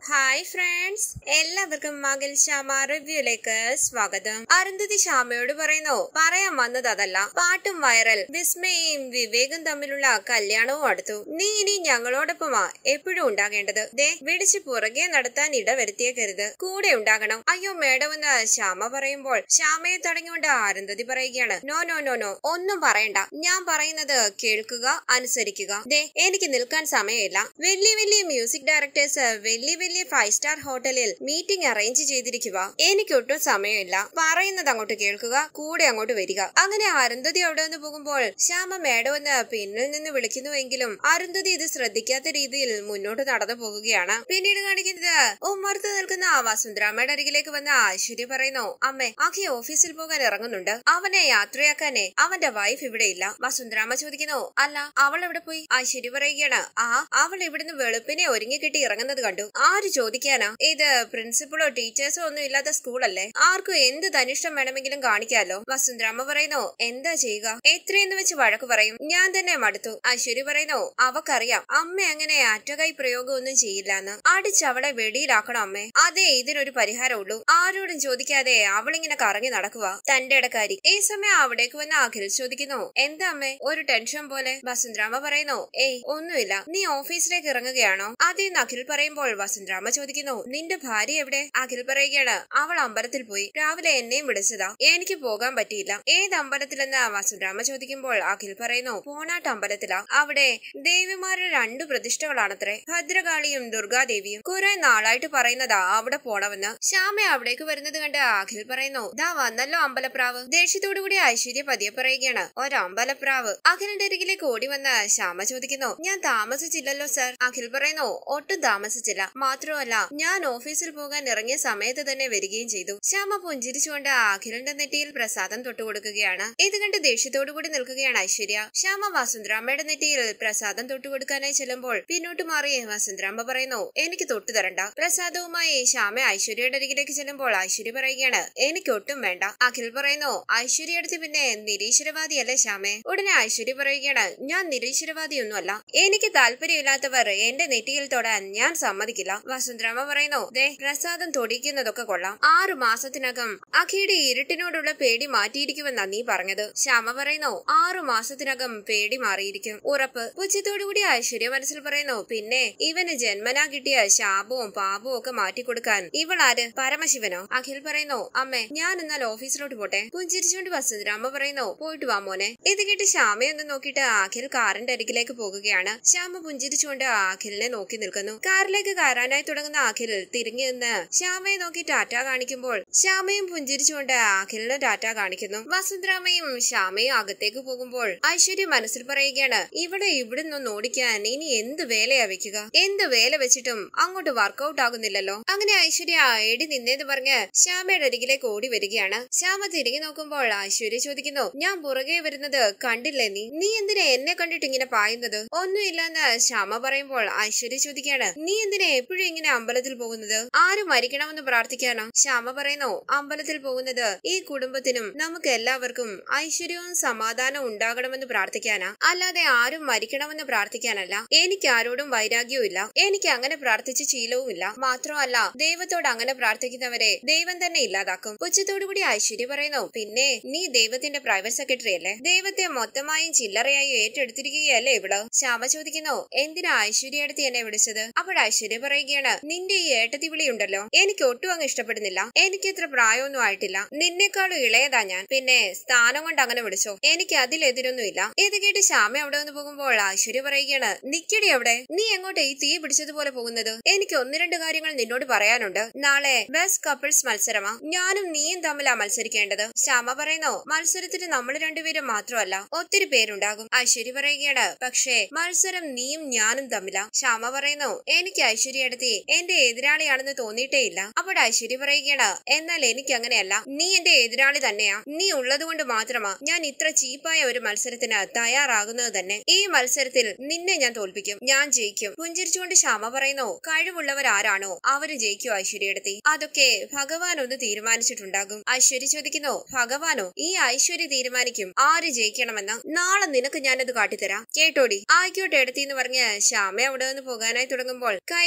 hi friends എല്ലാവർക്കും മകൾ ശ്യാമ റിവ്യൂലേക്ക് സ്വാഗതം അരുന്ധതി ശ്യാമയോട് പറയുന്നു പറയാൻ വന്നത് അതല്ല പാട്ടും വൈറൽ വിസ്മയും വിവേകും തമ്മിലുള്ള കല്യാണവും അടുത്തു നീ ഇനി ഞങ്ങളോടൊപ്പമാ എപ്പോഴും ഉണ്ടാകേണ്ടത് ദേ വിളിച്ചു പുറകെ നടത്താൻ ഇടവരുത്തിയേക്കരുത് കൂടെ ഉണ്ടാകണം അയ്യോ മേഡമെന്ന് ശ്യാമ പറയുമ്പോൾ ശ്യാമയെ തടഞ്ഞുകൊണ്ട് അരുന്ധതി പറയുകയാണ് നോ നോ നോ നോ ഒന്നും പറയണ്ട ഞാൻ പറയുന്നത് കേൾക്കുക അനുസരിക്കുക ദേ എനിക്ക് നിൽക്കാൻ സമയമില്ല വലിയ വലിയ മ്യൂസിക് ഡയറക്ടേഴ്സ് വലിയ വലിയ ഫൈവ് സ്റ്റാർ ഹോട്ടലിൽ മീറ്റിംഗ് അറേഞ്ച് ചെയ്തിരിക്കുക എനിക്കൊട്ടും സമയമില്ല പറയുന്നത് അങ്ങോട്ട് കേൾക്കുക കൂടെ അങ്ങോട്ട് വരിക അങ്ങനെ അരുന്ധതി അവിടെ നിന്ന് പോകുമ്പോൾ ശ്യാമ മേഡം എന്ന് പിന്നിൽ നിന്ന് വിളിക്കുന്നുവെങ്കിലും അരുന്ധതി ഇത് ശ്രദ്ധിക്കാത്ത രീതിയിൽ മുന്നോട്ട് നടന്നു പോകുകയാണ് പിന്നീട് കാണിക്കുന്നത് ഉമ്മർത്ത് നിൽക്കുന്ന വസുന്ധരാമയുടെ അരികിലേക്ക് വന്ന ഐശ്വര്യ പറയുന്നു അമ്മേ അഖി ഓഫീസിൽ പോകാൻ ഇറങ്ങുന്നുണ്ട് അവനെ യാത്രയാക്കാനേ അവന്റെ വൈഫ് ഇവിടെ ഇല്ല വസുന്ധരാമ ചോദിക്കുന്നു അല്ല അവൾ എവിടെ പോയി ഐശ്വര്യ പറയുകയാണ് ആ അവൾ ഇവിടുന്ന് വെളുപ്പിനെ ഒരുങ്ങി കിട്ടി ഇറങ്ങുന്നത് കണ്ടു ആര് ചോദിക്കാനാ ഇത് പ്രിൻസിപ്പളോ ടീച്ചേഴ്സോ ഒന്നും ഇല്ലാത്ത സ്കൂളല്ലേ ആർക്കും എന്ത് തനിഷ്ടം വേണമെങ്കിലും കാണിക്കാലോ വസുന്ധരാമ പറയുന്നു എന്താ ചെയ്യുക എത്രയെന്ന് വെച്ച് വഴക്ക് പറയും ഞാൻ തന്നെ മടുത്തു ഐശ്വര്യ പറയുന്നു അവക്കറിയാം അമ്മ അങ്ങനെ അറ്റകൈ പ്രയോഗം ഒന്നും ചെയ്യില്ലെന്ന് അടിച്ച് അവളെ വെടിയിലാക്കണം അമ്മേ അതേ ഇതിനൊരു പരിഹാരമുള്ളൂ ആരോടും ചോദിക്കാതെ അവളിങ്ങനെ കറങ്ങി നടക്കുക തന്റെ ഇടക്കാരി ഈ സമയം അവിടേക്ക് വന്ന അഖിൽ ചോദിക്കുന്നു എന്താ അമ്മേ ഒരു ടെൻഷൻ പോലെ വസുന്ധരാമ പറയുന്നു ഏയ് ഒന്നുമില്ല നീ ഓഫീസിലേക്ക് ഇറങ്ങുകയാണോ അതേന്ന് അഖിൽ പറയുമ്പോൾ വസുന്ധരാമ ചോദിക്കുന്നു നിന്റെ ഭാര്യ എവിടെ അഖിൽ പറയുകയാണ് അവൾ അമ്പലത്തിൽ പോയി രാവിലെ എന്നെയും വിളിച്ചതാ എനിക്ക് പോകാൻ പറ്റിയില്ല ഏത് അമ്പലത്തിലെന്ന് വസുന്ധരാമ ചോദിക്കുമ്പോൾ അഖിൽ പറയുന്നു പോണാട്ട് അമ്പലത്തിലാ അവിടെ ദേവിമാരുടെ രണ്ടു പ്രതിഷ്ഠകളാണത്രേ ഭദ്രകാളിയും ദുർഗാദേവിയും കുറെ നാളായിട്ട് പറയുന്നതാ അവിടെ പോണമെന്ന് ശ്യാമ അവിടേക്ക് വരുന്നത് കണ്ട് അഖിൽ പറയുന്നു ദാ വന്നല്ലോ അമ്പലപ്രാവ് ദേഷ്യത്തോടുകൂടി ഐശ്വര്യ പതിയെ പറയുകയാണ് ഒരമ്പലപ്രാവ് അഖിലിന്റെ അരികിലേക്ക് ഓടി വന്ന് ശ്യാമ ചോദിക്കുന്നു ഞാൻ താമസിച്ചില്ലല്ലോ സർ അഖിൽ പറയുന്നു ഒട്ടും താമസിച്ചില്ല മാത്രമല്ല ഞാൻ ഓഫീസിൽ പോകാൻ ഇറങ്ങിയ സമയത്ത് തന്നെ വരികയും ചെയ്തു ശ്യാമ പുഞ്ചിരിച്ചുകൊണ്ട് അഖിലിന്റെ നെറ്റിയിൽ പ്രസാദം തൊട്ടുകൊടുക്കുകയാണ് ഇത് കണ്ട് ദേഷ്യത്തോടുകൂടി നിൽക്കുകയാണ് ഐശ്വര്യ ശ്യാമ വസുന്ധരാമ്മയുടെ നെറ്റിയിൽ പ്രസാദം തൊട്ടുകൊടുക്കാനായി ചെല്ലുമ്പോൾ പിന്നോട്ട് മാറി വസുന്ധരാമ്മ പറയുന്നു എനിക്ക് തൊട്ടു തരണ്ട പ്രസാദവുമായി ശ്യാമ ഐശ്വര്യയുടെ അരികിലേക്ക് ചെല്ലുമ്പോൾ ഐശ്വര്യ പറയുകയാണ് എനിക്ക് ഒട്ടും വേണ്ട അഖിൽ പറയുന്നു ഐശ്വര്യ അടുത്ത് പിന്നെ നിരീശ്വരവാദിയല്ലേ ശ്യാമേ ഉടനെ ഐശ്വര്യ പറയുകയാണ് ഞാൻ നിരീശ്വരവാദിയൊന്നുമല്ല എനിക്ക് താല്പര്യമില്ലാത്തവർ എന്റെ നെറ്റിയിൽ തൊടാൻ ഞാൻ സമ്മതിക്കില്ല വസുന്ധരാമ പറയുന്നു ദേ പ്രസാദം തൊടിക്കുന്നതൊക്കെ കൊള്ളാം ആറു മാസത്തിനകം അഖിയുടെ ഇരുട്ടിനോടുള്ള പേടി മാറ്റിയിരിക്കുമെന്നാ നീ പറഞ്ഞത് ശ്യാമ പറയുന്നു ആറു മാസത്തിനകം പേടി മാറിയിരിക്കും ഉറപ്പ് പുച്ഛത്തോടുകൂടി ഐശ്വര്യ മനസ്സിൽ പറയുന്നു പിന്നെ ഇവന് ജന്മനാ കിട്ടിയ ശാപവും പാപവും ഒക്കെ മാറ്റിക്കൊടുക്കാൻ ഇവളാര് പരമശിവനോ അഖിൽ പറയുന്നു അമ്മേ ഞാൻ എന്നാൽ ഓഫീസിലോട്ട് പോട്ടെ പുഞ്ചിരിച്ചുകൊണ്ട് വസുന്ധരാമ പറയുന്നു പോയിട്ട് വാ മോനെ ഇത് കേട്ട് ശ്യാമയൊന്ന് നോക്കിയിട്ട് അഖിൽ കാറിന്റെ അരികിലേക്ക് പോകുകയാണ് ശ്യാമ പുഞ്ചിരിച്ചുകൊണ്ട് അഖിലിനെ നോക്കി നിൽക്കുന്നു കാറിലേക്ക് കയറാനായി തുടങ്ങുന്ന അഖിൽ തിരിഞ്ഞു നിന്ന് ശ്യാമയെ നോക്കി ടാറ്റ കാണിക്കുമ്പോൾ ശ്യാമയും പുഞ്ചിരിച്ചുകൊണ്ട് അഖിലിന് ടാറ്റ കാണിക്കുന്നു വസുന്ധരാമയും ശ്യാമയും അകത്തേക്ക് പോകുമ്പോൾ ഐശ്വര്യ മനസ്സിൽ പറയുകയാണ് ഇവിടെ ഇവിടുന്ന് ഒന്ന് ഓടിക്കാൻ ഇനി എന്ത് വേലയാ വെക്കുക എന്ത് വേല വെച്ചിട്ടും അങ്ങോട്ട് വർക്കൗട്ട് ആകുന്നില്ലല്ലോ അങ്ങനെ ഐശ്വര്യ എടി നിന്നേന്ന് പറഞ്ഞ് ശ്യാമയുടെ അരികിലേക്ക് ഓടി വരികയാണ് ശ്യാമ തിരികെ നോക്കുമ്പോൾ ഐശ്വര്യ ചോദിക്കുന്നു ഞാൻ പുറകെ വരുന്നത് കണ്ടില്ലേ നീ നീ എന്തിനാ എന്നെ കണ്ടിട്ട് ഇങ്ങനെ പായുന്നത് ഒന്നുമില്ലെന്ന് ശ്യാമ പറയുമ്പോൾ ഐശ്വര്യ ചോദിക്കുകയാണ് നീ എന്തിനാ എപ്പോഴും ഇങ്ങനെ അമ്പലത്തിൽ പോകുന്നത് ആരും മരിക്കണമെന്ന് പ്രാർത്ഥിക്കാനോ ശ്യാമ പറയുന്നു അമ്പലത്തിൽ പോകുന്നത് ഈ കുടുംബത്തിനും നമുക്ക് എല്ലാവർക്കും ഐശ്വര്യവും സമാധാനവും ഉണ്ടാകണമെന്ന് പ്രാർത്ഥിക്കാനാ അല്ലാതെ ആരും മരിക്കണമെന്ന് പ്രാർത്ഥിക്കാനല്ല എനിക്ക് ആരോടും വൈരാഗ്യവും ഇല്ല എനിക്ക് അങ്ങനെ പ്രാർത്ഥിച്ച ശീലവും ഇല്ല മാത്രമല്ല ദൈവത്തോട് അങ്ങനെ പ്രാർത്ഥിക്കുന്നവരെ ദൈവം തന്നെ ഇല്ലാതാക്കും ഉച്ചത്തോടുകൂടി ഐശ്വര്യ പറയുന്നു പിന്നെ നീ ദൈവത്തിന്റെ പ്രൈവറ്റ് സെക്രട്ടറി അല്ലേ ദൈവത്തെ മൊത്തമായും ചില്ലറയായി ഏറ്റെടുത്തിരിക്കുകയല്ലേ ഇവള് ശ്യാമ ചോദിക്കുന്നു എന്തിനാ ഐശ്വര്യ അടുത്ത് എന്നെ വിളിച്ചത് അപ്പോൾ ഐശ്വര്യ പറയുകയാണ് നിന്റെ ഈ ഏട്ടത്തി വിളിയുണ്ടല്ലോ എനിക്ക് ഒട്ടും അങ്ങ് ഇഷ്ടപ്പെടുന്നില്ല എനിക്ക് ഇത്ര പ്രായമൊന്നും ആയിട്ടില്ല നിന്നെക്കാളും ഇളയതാ ഞാൻ പിന്നെ സ്ഥാനം കൊണ്ട് അങ്ങനെ വിളിച്ചോ എനിക്ക് അതിലെതിരൊന്നുമില്ല ഇത് കേട്ട് ശ്യാമ അവിടെ നിന്ന് പോകുമ്പോൾ ഐശ്വര്യ പറയുകയാണ് നിക്കടി അവിടെ നീ എങ്ങോട്ട് ഈ തീ പിടിച്ചതുപോലെ പോകുന്നത് എനിക്ക് ഒന്ന് രണ്ട് കാര്യങ്ങൾ നിന്നോട് പറയാനുണ്ട് നാളെ ബെസ്റ്റ് കപ്പിൾസ് മത്സരമാ ഞാനും നീയും തമ്മിലാ മത്സരിക്കേണ്ടത് ശ്യാമ പറയുന്നു മത്സരത്തിന് നമ്മൾ രണ്ടുപേരും മാത്രമല്ല ഒത്തിരി പേരുണ്ടാകും ഐശ്വര്യ പറയുകയാണ് പക്ഷേ മത്സരം നീയും ഞാനും തമ്മിലാ ശ്യാമ പറയുന്നു എനിക്ക് ഐശ്വര്യ അടുത്തി എന്റെ എതിരാളിയാണെന്ന് തോന്നിയിട്ടേ ഇല്ല അപ്പോൾ ഐശ്വര്യ പറയുകയാണ് എന്നാൽ എനിക്ക് അങ്ങനെയല്ല നീ എന്റെ എതിരാളി തന്നെയാ നീ ഉള്ളത് കൊണ്ട് മാത്രമാ ഞാൻ ഇത്ര ചീപ്പായ ഒരു മത്സരത്തിന് തയ്യാറാകുന്നത് തന്നെ ഈ മത്സരത്തിൽ നിന്നെ ഞാൻ തോൽപ്പിക്കും ഞാൻ ജയിക്കും പുഞ്ചിരിച്ചുകൊണ്ട് ശ്യാമ പറയുന്നു കഴിവുള്ളവർ ആരാണോ അവര് ജയിക്കും ഐശ്വര്യടുത്തി അതൊക്കെ ഭഗവാൻ ഒന്ന് തീരുമാനിച്ചിട്ടുണ്ടാകും ഐശ്വര്യ ചോദിക്കുന്നു ഭഗവാനോ ഈ ഐശ്വര്യ തീരുമാനിക്കും ആര് ജയിക്കണമെന്ന് നാളെ നിനക്ക് ഞാനത് കാട്ടിത്തരാം കേട്ടോടി ആയിക്കോട്ടെ എടുത്തി എന്ന് പറഞ്ഞ് ശ്യാമ അവിടെ നിന്ന് പോകാനായി തുടങ്ങുമ്പോൾ കയ്യിൽ കയറി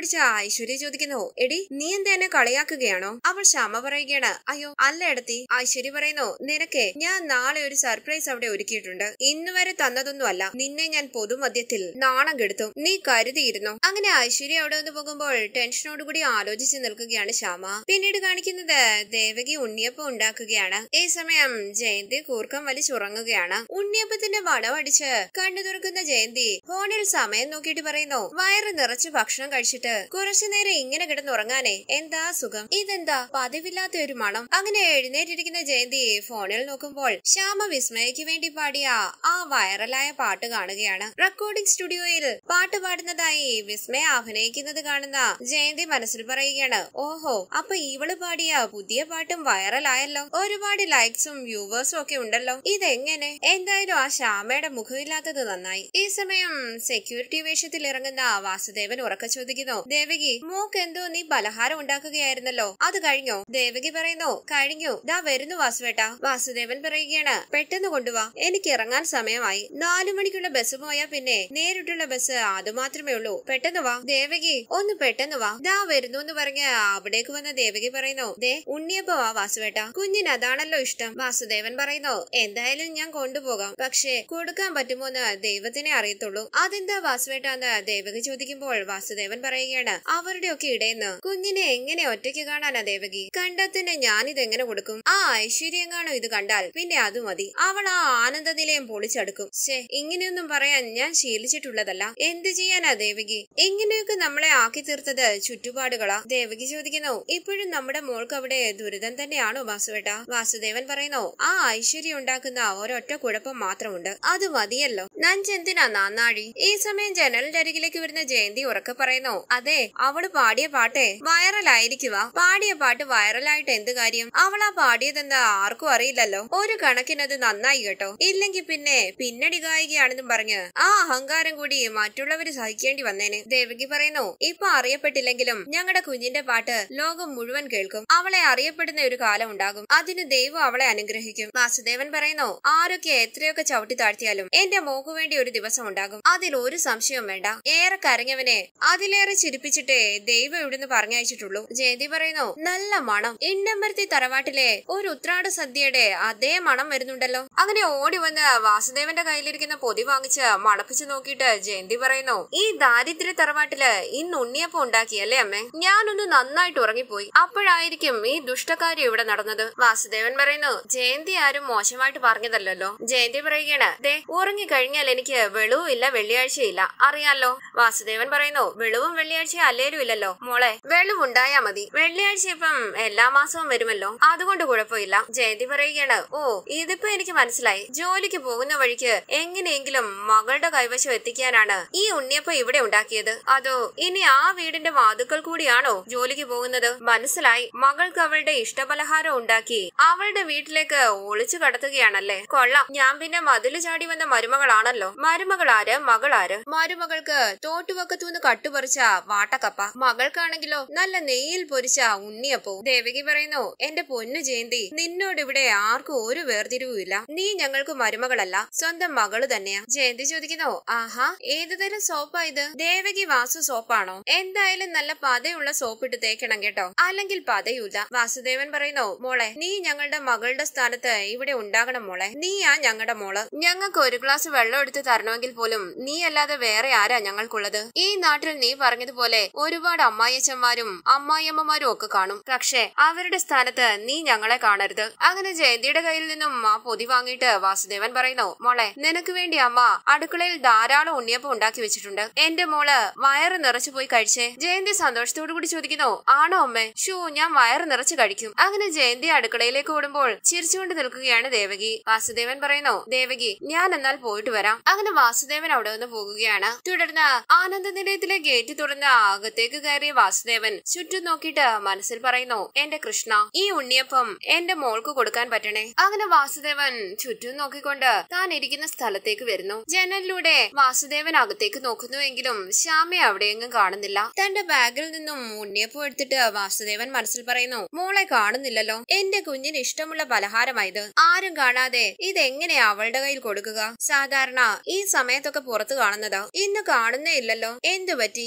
പിടിച്ച ഐശ്വര്യ ചോദിക്കുന്നു എടി നീ എന്താ എന്നെ കളിയാക്കുകയാണോ അവൾ ക്ഷമ പറയുകയാണ് അയ്യോ അല്ല എടത്തി ഐശ്വര്യ പറയുന്നു നിനക്ക് ഞാൻ നാളെ ഒരു സർപ്രൈസ് അവിടെ ഒരുക്കിയിട്ടുണ്ട് ഇന്ന് വരെ തന്നതൊന്നുമല്ല നിന്നെ ഞാൻ പൊതുമധ്യത്തിൽ നാണം കെടുത്തും നീ കരുതിയിരുന്നു അങ്ങനെ ഐശ്വര്യ അവിടെ നിന്ന് പോകുമ്പോൾ ടെൻഷനോടുകൂടി ആലോചിച്ച് നിൽക്കുകയാണ് ശ്യാമ പിന്നീട് കാണിക്കുന്നത് ദേവകി ഉണ്ണിയപ്പം ഉണ്ടാക്കുകയാണ് ഈ സമയം ജയന്തി കൂർക്കം വലിച്ചുറങ്ങുകയാണ് ഉണ്ണിയപ്പത്തിന്റെ വടവടിച്ച് കണ്ണു തുറക്കുന്ന ജയന്തി ഫോണിൽ സമയം നോക്കിയിട്ട് പറയുന്നു വയറ് നിറച്ച് ഭക്ഷണം കഴിച്ചിട്ട് കുറച്ചു നേരം ഇങ്ങനെ കിടന്നുറങ്ങാനേ എന്താ സുഖം ഇതെന്താ പതിവില്ലാത്ത ഒരു മണം അങ്ങനെ എഴുന്നേറ്റിരിക്കുന്ന ജയന്തി ഫോണിൽ നോക്കുമ്പോൾ ശ്യാമ വിസ്മയക്ക് വേണ്ടി പാടിയ ആ വൈറലായ പാട്ട് കാണുകയാണ് റെക്കോർഡിംഗ് സ്റ്റുഡിയോയിൽ പാട്ട് പാടുന്നതായി വിസ്മയ അഭിനയിക്കുന്നത് കാണുന്ന ജയന്തി മനസ്സിൽ പറയുകയാണ് ഓഹോ അപ്പൊ ഇവള് പാടിയ പുതിയ പാട്ടും വൈറലായല്ലോ ഒരുപാട് ലൈക്സും വ്യൂവേഴ്സും ഒക്കെ ഉണ്ടല്ലോ ഇതെങ്ങനെ എന്തായാലും ആ ശ്യാമയുടെ മുഖമില്ലാത്തത് നന്നായി ഈ സമയം സെക്യൂരിറ്റി വേഷത്തിൽ ഇറങ്ങുന്ന വാസുദേവൻ ഉറക്ക ചോദിക്കുന്നു ദേവകി മോക്ക് എന്തോ നീ പലഹാരം ഉണ്ടാക്കുകയായിരുന്നല്ലോ അത് കഴിഞ്ഞോ ദേവകി പറയുന്നു കഴിഞ്ഞു ദാ വരുന്നു വാസുവേട്ട വാസുദേവൻ പറയുകയാണ് പെട്ടെന്ന് കൊണ്ടുവാ എനിക്ക് ഇറങ്ങാൻ സമയമായി നാലു മണിക്കുള്ള ബസ് പോയാ പിന്നെ നേരിട്ടുള്ള ബസ് അത് മാത്രമേ ഉള്ളൂ പെട്ടെന്ന് വാ ദേവകി ഒന്ന് പെട്ടെന്ന് വാ ദാ വരുന്നു എന്ന് പറഞ്ഞ് അവിടേക്ക് വന്ന ദേവകി പറയുന്നു ദേ ഉണ്ണിയപ്പോ വാ വാസുവേട്ട കുഞ്ഞിന് അതാണല്ലോ ഇഷ്ടം വാസുദേവൻ പറയുന്നു എന്തായാലും ഞാൻ കൊണ്ടുപോകാം പക്ഷേ കൊടുക്കാൻ പറ്റുമോ എന്ന് ദൈവത്തിനെ അറിയത്തുള്ളൂ അതെന്താ വാസുവേട്ട എന്ന് ദേവകി ചോദിക്കുമ്പോൾ വാസുദേവൻ പറയുകയാണ് അവരുടെ ഒക്കെ ഇടയെന്ന് കുഞ്ഞിനെ എങ്ങനെ ഒറ്റയ്ക്ക് കാണാനാ ദേവകി കണ്ടെത്തിന് ഞാനിത് എങ്ങനെ കൊടുക്കും ആ ഐശ്വര്യം കാണോ ഇത് കണ്ടാൽ പിന്നെ അത് മതി അവൾ ആ ആനന്ദ നിലയം പൊളിച്ചെടുക്കും ശേ ഇങ്ങനെയൊന്നും പറയാൻ ഞാൻ ശീലിച്ചിട്ടുള്ളതല്ല എന്ത് ചെയ്യാനാ ദേവകി ഇങ്ങനെയൊക്കെ നമ്മളെ ആക്കി തീർത്തത് ചുറ്റുപാടുകളാ ദേവകി ചോദിക്കുന്നു ഇപ്പോഴും നമ്മുടെ മോൾക്ക് അവിടെ ദുരിതം തന്നെയാണോ വാസുവേട്ട വാസുദേവൻ പറയുന്നു ആ ഐശ്വര്യം ഉണ്ടാക്കുന്ന ഒരൊറ്റ കുഴപ്പം മാത്രമുണ്ട് അത് മതിയല്ലോ നഞ്ചെന്തിനാ നാന്നാഴി ഈ സമയം ജനലിന്റെ അരികിലേക്ക് വരുന്ന ജയന്തി ഉറക്കെ പറയുന്നു അതെ അവള് പാടിയ പാട്ടേ വൈറലായിരിക്കുക പാടിയ പാട്ട് വൈറലായിട്ട് എന്ത് കാര്യം അവളാ പാടിയതെന്ന് ആർക്കും അറിയില്ലല്ലോ ഒരു കണക്കിനത് നന്നായി കേട്ടോ ഇല്ലെങ്കിൽ പിന്നെ പിന്നടി ഗായികയാണെന്നും പറഞ്ഞ് ആ അഹങ്കാരം കൂടി മറ്റുള്ളവര് സഹിക്കേണ്ടി വന്നേനെ ദേവകി പറയുന്നു ഇപ്പൊ അറിയപ്പെട്ടില്ലെങ്കിലും ഞങ്ങളുടെ കുഞ്ഞിന്റെ പാട്ട് ലോകം മുഴുവൻ കേൾക്കും അവളെ അറിയപ്പെടുന്ന ഒരു കാലം ഉണ്ടാകും അതിന് ദൈവം അവളെ അനുഗ്രഹിക്കും വാസുദേവൻ പറയുന്നു ആരൊക്കെ എത്രയൊക്കെ ചവിട്ടി താഴ്ത്തിയാലും എന്റെ മോക്ക് വേണ്ടി ഒരു ദിവസം ഉണ്ടാകും അതിൽ ഒരു സംശയവും വേണ്ട ഏറെ കരഞ്ഞവനെ അതിലേറെ ചിരിപ്പിച്ചിട്ടേ ദൈവം ഇവിടുന്ന് പറഞ്ഞയച്ചിട്ടുള്ളൂ ജയന്തി പറയുന്നു നല്ല മണം ഇണ്ടമ്പരത്തി തറവാട്ടിലെ ഒരു ഉത്രാട സദ്യയുടെ അതേ മണം വരുന്നുണ്ടല്ലോ അങ്ങനെ ഓടി വന്ന് വാസുദേവന്റെ കയ്യിലിരിക്കുന്ന പൊതി വാങ്ങിച്ച് മണപ്പിച്ച് നോക്കിയിട്ട് ജയന്തി പറയുന്നു ഈ ദാരിദ്ര്യ തറവാട്ടില് ഇന്ന് ഉണ്ണിയപ്പം ഉണ്ടാക്കിയല്ലേ അമ്മേ ഞാനൊന്ന് നന്നായിട്ട് ഉറങ്ങിപ്പോയി അപ്പോഴായിരിക്കും ഈ ദുഷ്ടകാര്യം ഇവിടെ നടന്നത് വാസുദേവൻ പറയുന്നു ജയന്തി ആരും മോശമായിട്ട് പറഞ്ഞതല്ലല്ലോ ജയന്തി പറയുകയാണ് ദേ ഉറങ്ങി കഴിഞ്ഞാൽ എനിക്ക് വെളിവും ഇല്ല വെള്ളിയാഴ്ചയില്ല അറിയാലോ വാസുദേവൻ പറയുന്നു വെളിവും വെള്ളിയാഴ്ചയും അല്ലേലും ഇല്ലല്ലോ മോളെ വെളിവുണ്ടായാ മതി വെള്ളിയാഴ്ച ഇപ്പം എല്ലാ മാസവും വരുമല്ലോ അതുകൊണ്ട് കുഴപ്പമില്ല ജയന്തി പറയുകയാണ് ഓ ഇതിപ്പോ എനിക്ക് മനസ്സിലായി ജോലിക്ക് പോകുന്ന വഴിക്ക് എങ്ങനെയെങ്കിലും മകളുടെ കൈവശം എത്തിക്കാനാണ് ഈ ഉണ്ണിയപ്പം ഇവിടെ ഉണ്ടാക്കിയത് അതോ ഇനി ആ വീടിന്റെ വാതുക്കൾ കൂടിയാണോ ജോലിക്ക് പോകുന്നത് മനസ്സിലായി മകൾക്ക് അവളുടെ ഇഷ്ടപലഹാരം ഉണ്ടാക്കി അവളുടെ വീട്ടിലേക്ക് ഒളിച്ചു കടത്തുകയാണല്ലേ കൊള്ളാം ഞാൻ പിന്നെ മതില് ചാടി വന്ന മരുമകളാണല്ലോ മരുമകളാര് മകളാര് മരുമകൾക്ക് തോട്ടുവക്കത്തുനിന്ന് കട്ടുപറിച്ച വാട്ടക്കപ്പ മകൾക്കാണെങ്കിലോ നല്ല നെയ്യിൽ പൊരിച്ച ഉണ്ണിയപ്പവും ദേവകി പറയുന്നു എന്റെ പൊന്നു ജയന്തി നിന്നോട് ഇവിടെ ആർക്കും ഒരു വേർതിരിവുമില്ല നീ ഞങ്ങൾക്ക് മരുമകളല്ല സ്വന്തം മകള് തന്നെയാ ജയന്തി ചോദിക്കുന്നു ആഹാ ഏത് തരം സോപ്പാ ഇത് ദേവകി വാസു സോപ്പാണോ എന്തായാലും നല്ല പതയുള്ള സോപ്പ് ഇട്ട് തേക്കണം കേട്ടോ അല്ലെങ്കിൽ പതയൂല വാസുദേവൻ പറയുന്നു മോളെ നീ ഞങ്ങളുടെ മകളുടെ സ്ഥാനത്ത് ഇവിടെ ഉണ്ടാകണം മോളെ നീയാ ഞങ്ങളുടെ മോള് ഞങ്ങൾക്ക് ഒരു ഗ്ലാസ് വെള്ളം എടുത്ത് തരണമെങ്കിൽ പോലും നീ അല്ലാതെ വേറെ ആരാ ഞങ്ങൾക്കുള്ളത് ഈ നാട്ടിൽ നീ പറഞ്ഞതുപോലെ ഒരുപാട് അമ്മായിയച്ചന്മാരും അമ്മായിയമ്മമാരും ഒക്കെ കാണും പക്ഷേ അവരുടെ സ്ഥാനത്ത് നീ ഞങ്ങളെ കാണരുത് അങ്ങനെ ജയന്തിയുടെ കയ്യിൽ നിന്നും ആ പൊതി വാങ്ങിയിട്ട് വാസുദേവൻ പറയുന്നു മോളെ നിനക്ക് വേണ്ടി അമ്മ അടുക്കളയിൽ ധാരാളം ഉണ്ണിയപ്പം ഉണ്ടാക്കി വെച്ചിട്ടുണ്ട് എന്റെ മോള് വയറ് നിറച്ചു പോയി കഴിച്ചേ ജയന്തി സന്തോഷത്തോടു കൂടി ചോദിക്കുന്നു ആണോ അമ്മേ ഷൂ ഞാൻ വയറ് നിറച്ച് കഴിക്കും അങ്ങനെ ജയന്തി അടുക്കളയിലേക്ക് ഓടുമ്പോൾ ചിരിച്ചുകൊണ്ട് നിൽക്കുകയാണ് ദേവകി വാസുദേവൻ പറയുന്നു ദേവകി ഞാൻ എന്നാൽ പോയിട്ട് വരാം അങ്ങനെ വാസുദേവൻ അവിടെ നിന്ന് പോകുകയാണ് തുടർന്ന് ആനന്ദ നിലയത്തിലെ ഗേറ്റ് തുറന്ന് അകത്തേക്ക് കയറിയ വാസുദേവൻ ചുറ്റും നോക്കിയിട്ട് മനസ്സിൽ പറയുന്നു എന്റെ കൃഷ്ണ ഈ ഉണ്ണിയപ്പം എന്റെ മോൾക്ക് കൊടുക്കാൻ പറ്റണേ അങ്ങനെ വാസുദേവൻ ചുറ്റും നോക്കിക്കൊണ്ട് താൻ ഇരിക്കുന്ന സ്ഥലത്തേക്ക് വരുന്നു ജനലിലൂടെ വാസുദേവൻ അകത്തേക്ക് നോക്കുന്നുവെങ്കിലും ശ്യാമയെ അവിടെയെങ്ങും കാണുന്നില്ല തന്റെ ബാഗിൽ നിന്നും ഉണ്ണിയപ്പം എടുത്തിട്ട് വാസുദേവൻ മനസ്സിൽ പറയുന്നു മോളെ കാണുന്നില്ലല്ലോ എന്റെ കുഞ്ഞിന് ഇഷ്ടമുള്ള പലഹാരമായത് ആരും കാണാതെ ഇതെങ്ങനെയാ അവളുടെ കയ്യിൽ കൊടുക്കുക സാധാരണ ഈ സമയത്തൊക്കെ പുറത്ത് കാണുന്നതാ ഇന്ന് കാണുന്നേ ഇല്ലല്ലോ എന്തു പറ്റി ഇതെവിടെ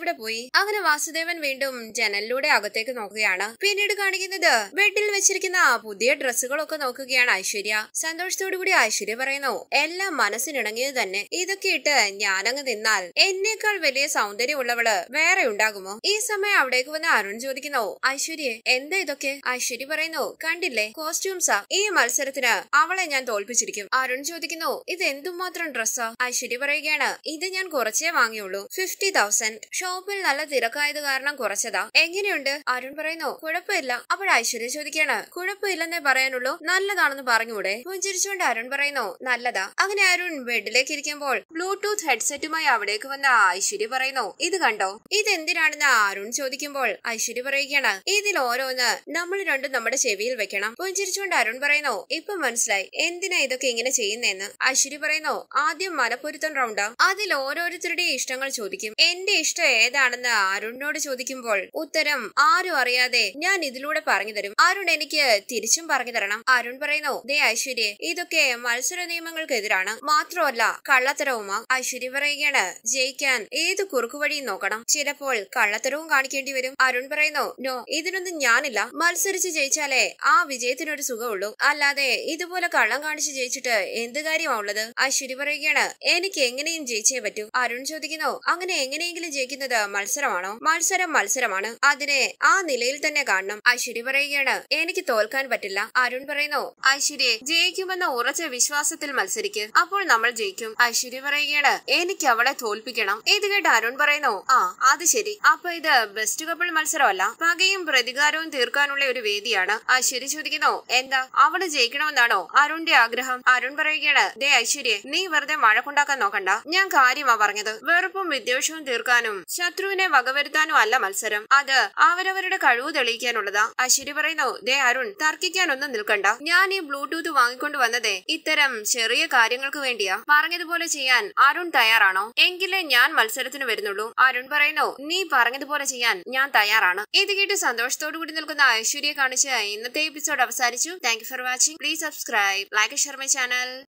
എവിടെ പോയി അങ്ങനെ വാസുദേവൻ വീണ്ടും ജനലിലൂടെ അകത്തേക്ക് നോക്കുകയാണ് പിന്നീട് കാണിക്കുന്നത് ബെഡിൽ വെച്ചിരിക്കുന്ന പുതിയ ഡ്രസ്സുകളൊക്കെ നോക്കുകയാണ് ഐശ്വര്യ സന്തോഷത്തോടു കൂടി ഐശ്വര്യ പറയുന്നു എല്ലാം മനസ്സിനിണങ്ങിയത് തന്നെ ഇതൊക്കെ ഇട്ട് ഞാനങ്ങ് നിന്നാൽ എന്നേക്കാൾ വലിയ സൗന്ദര്യമുള്ളവള് വേറെ ഉണ്ടാകുമോ ഈ സമയം അവിടേക്ക് വന്ന് അരുൺ ചോദിക്കുന്നു ഐശ്വര്യ എന്താ ഇതൊക്കെ ഐശ്വര്യ പറയുന്നു കണ്ടില്ലേ കോസ്റ്റ്യൂംസാ ഈ മത്സരത്തിന് അവളെ ഞാൻ തോൽപ്പിച്ചിരിക്കും അരുൺ ചോദിക്കുന്നു ഇത് എന്തുമാത്രം ഡ്രസ്സാ ഐശ്വര്യ പറയുകയാണ് ഇത് ഞാൻ കുറച്ചേ വാങ്ങിയുള്ളൂ ഫിഫ്റ്റി തൗസൻഡ് ഷോപ്പിൽ നല്ല തിരക്കായത് കാരണം കുറച്ചതാ എങ്ങനെയുണ്ട് അരുൺ പറയുന്നു കുഴപ്പമില്ല അപ്പോൾ ഐശ്വര്യ ചോദിക്കാണ് കുഴപ്പമില്ലെന്നേ പറയാനുള്ളൂ നല്ലതാണെന്ന് പറഞ്ഞൂടെ പുഞ്ചിരിച്ചുകൊണ്ട് അരുൺ പറയുന്നു നല്ലതാ അങ്ങനെ അരുൺ ബെഡിലേക്ക് ഇരിക്കുമ്പോൾ ബ്ലൂടൂത്ത് ഹെഡ്സെറ്റുമായി അവിടേക്ക് വന്ന ഐശ്വര്യ പറയുന്നു ഇത് കണ്ടോ ഇതെന്തിനാണെന്ന് അരുൺ ചോദിക്കുമ്പോൾ ഐശ്വര്യ പറയുകയാണ് ഇതിൽ ഓരോന്ന് നമ്മൾ രണ്ടും നമ്മുടെ ചെവിയിൽ വെക്കണം പുഞ്ചിരിച്ചുകൊണ്ട് അരുൺ പറയുന്നു ഇപ്പൊ മനസ്സിലായി എന്തിനാ ഇതൊക്കെ ഇങ്ങനെ ചെയ്യുന്നതെന്ന് ഐശ്വര്യ പറയുന്നു ആദ്യം മലപ്പൊരുത്തം റൗണ്ടാ അതിൽ ഓരോരുത്തരുടെയും ഇഷ്ടങ്ങൾ ചോദിക്കും എന്റെ ഇഷ്ടം ഏതാണെന്ന് അരുണിനോട് ചോദിക്കുമ്പോൾ ഉത്തരം ആരും അറിയാതെ ഞാൻ ഇതിലൂടെ പറഞ്ഞു തരും അരുൺ എനിക്ക് തിരിച്ചും പറഞ്ഞു തരണം അരുൺ പറയുന്നു ദേ ഐശ്വര്യ ഇതൊക്കെ മത്സര നിയമങ്ങൾക്കെതിരാണ് മാത്രമല്ല കള്ളത്തരവുമാ ഐശ്വര്യ പറയുകയാണ് ജയിക്കാൻ ഏത് കുറുക്കുവഴിയും നോക്കണം ചിലപ്പോൾ കള്ളത്തരവും കാണിക്കേണ്ടി വരും അരുൺ പറയുന്നു നോ ഇതിനൊന്നും ഞാനില്ല മത്സരിച്ച് ജയിച്ചാലേ ആ വിജയത്തിനൊരു സുഖമുള്ളൂ അല്ലാതെ ഇതുപോലെ കള്ളം കാണിച്ച് ജയിച്ചിട്ട് എന്ത് കാര്യമാ ഉള്ളത് ഐശ്വര്യ പറയുകയാണ് എനിക്ക് എങ്ങനെയും ജയിച്ചേ പറ്റൂ അരുൺ ചോദിക്കുന്നു അങ്ങനെ എങ്ങനെയെങ്കിലും ജയിക്കുന്നത് മത്സരമാണോ മത്സരം മത്സരമാണ് അതിനെ ആ നിലയിൽ തന്നെ കാണണം ഐശ്വര്യ പറയുകയാണ് എനിക്ക് തോൽക്കാൻ പറ്റില്ല അരുൺ പറയുന്നു ഐശ്വര്യ ജയിക്കുമെന്ന ഉറച്ച വിശ്വാസത്തിൽ മത്സരിക്ക് അപ്പോൾ നമ്മൾ ജയിക്കും ഐശ്വര്യ പറയുകയാണ് എനിക്ക് അവളെ തോൽപ്പിക്കണം ഇത് കേട്ട് അരുൺ പറയുന്നു ആ അത് ശരി അപ്പൊ ഇത് ബെസ്റ്റ് കപ്പിൾ മത്സരമല്ല പകയും പ്രതികാരവും തീർക്കാനുള്ള ഒരു വേദിയാണ് ഐശ്വര്യ ചോദിക്കുന്നു എന്താ അവള് ജയിക്കണമെന്നാണോ അരുണിന്റെ ആഗ്രഹം അരുൺ പറയുകയാണ് ദേ ഐശ്വര്യ നീ വെറുതെ മഴക്കുണ്ടാക്കാൻ നോക്കണ്ട ഞാൻ കാര്യമാ പറഞ്ഞത് വെറുപ്പും വിദ്വേഷവും തീർക്കാനും ശത്രുവിനെ വകവരുത്താനും അല്ല മത്സരം അത് അവരവരുടെ കഴിവ് തെളിയിക്കാനുള്ളതാ ഐശ്വര്യ പറയുന്നു ദേ അരുൺ തർക്കിക്കാനൊന്നും നിൽക്കണ്ട ഞാൻ ഈ ബ്ലൂടൂത്ത് വാങ്ങിക്കൊണ്ട് വന്നതേ ഇത്തരം ചെറിയ കാര്യങ്ങൾക്ക് വേണ്ടിയാ പറഞ്ഞതുപോലെ ചെയ്യാൻ അരുൺ തയ്യാറാണോ എങ്കിലേ ഞാൻ മത്സരത്തിന് വരുന്നുള്ളൂ അരുൺ പറയുന്നു നീ പറഞ്ഞതുപോലെ ചെയ്യാൻ ഞാൻ തയ്യാറാണ് ഇത് കേട്ട് സന്തോഷത്തോടു കൂടി നിൽക്കുന്ന ഐശ്വര്യ കാണിച്ച് ഇന്നത്തെ എപ്പിസോഡ് അവസാനിച്ചു thank you for watching please subscribe like share my channel